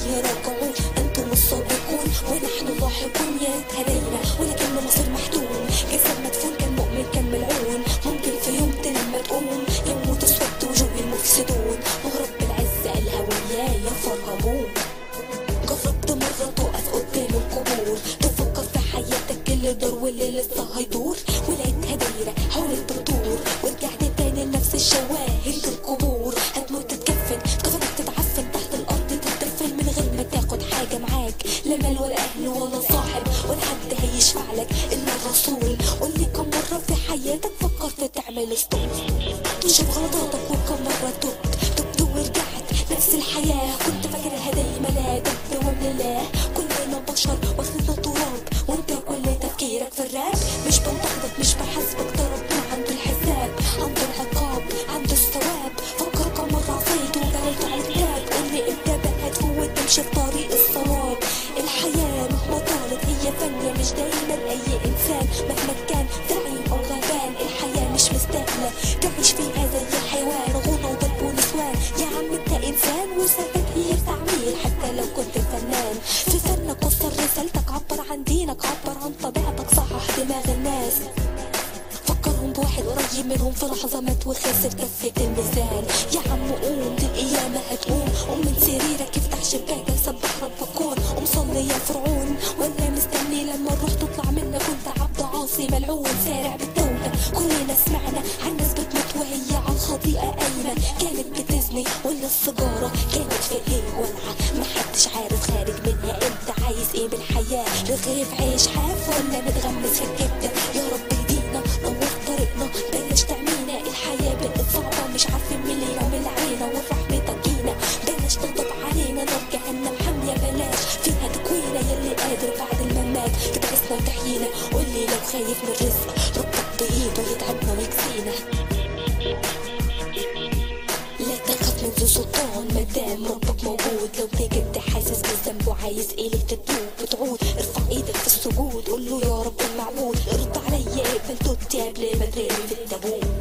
إليه راجعون أنتم السابقون ونحن لاحقون يا ريت هدينا ولكن مصير محتوم جسد مدفون كان مؤمن كان ملعون ممكن في يوم لما تقوم يموت اسود وجوه المفسدون ورب العزة قالها وياي فرهمون جربت مرة تقف قدام القبور تفكر في حياتك اللي دار واللي لسه هيدور ولقيتها دايرة حاولت تدور ورجعت تاني لنفس الشواهد القبور هتموت تتكفن كفنك تتعفن تحت الأرض تتدفن من غير ما تاخد حاجة معاك لا مال ولا أهل ولا صاحب ولا حد هيشفع لك إلا الرسول قولي كم مرة في حياتك فكرت تعمل ستوب تشوف غلطاتك وكم مرة تبت تبت ورجعت نفس الحياة كنت فاكرها دايما لا دوام لله كلنا بشر واخدنا تراب وانت كل تفكيرك في الراب مش بنتقدك مش بحاسبك ده ربنا عنده الحساب عنده العقاب عنده الثواب فكر كم مرة عصيت وبعدت على الكتاب قولي انت بقى تفوت تمشي في طريق الصواب الحياة مهما طالت هي فانية مش دايما اي انسان مهما كان زعيم او غبان الحياة مش مستاهلة تعيش فيها زي الحيوان غنى وضرب ونسوان يا عم انت انسان وساكت هي تعمير حتى لو كنت فنان في فنك وصل رسالتك عبر عن دينك عبر عن طبيعتك صحح دماغ الناس فكرهم بواحد قريب منهم في لحظة مات وخسر كفة الميزان يا عم قوم دي القيامة هتقوم قوم من سريرك افتح شباكك سبح ربك كون قوم صلي يا فرعون ولا مستني لما الروح تطلع منك وانت عبد عاصي ملعون سارع بالتوبة كلنا سمعنا عن ناس بتموت وهي على الخطيئة قايمة كانت بتزني ولا السيجارة كانت في ايه ولعة محدش عارف خارج منها امتى عايز ايه بالحياة رغيف عيش حاف ولا متغمس في الكبدة يا رب يهدينا نور طريقنا بلاش تعمينا الحياة بقت صعبة مش عارفين مين اللي يعمل علينا والرحمة تجينا بلاش تغضب علينا نار جهنم حامية بلاش فيها تكوينا يلي قادر بعد الممات تبعثنا وتحيينا قولي لو خايف من الرزق ربك بإيده يتعبنا ويكفينا لا تخاف من ذو سلطان مادام ربك موجود لو بجد حاسس بالذنب وعايز إليه تتوب وتعود ارفع ايدك في السجود قول له يا رب المعبود ارد عليا اقبل توبتي قبل ما ترمي في التابوت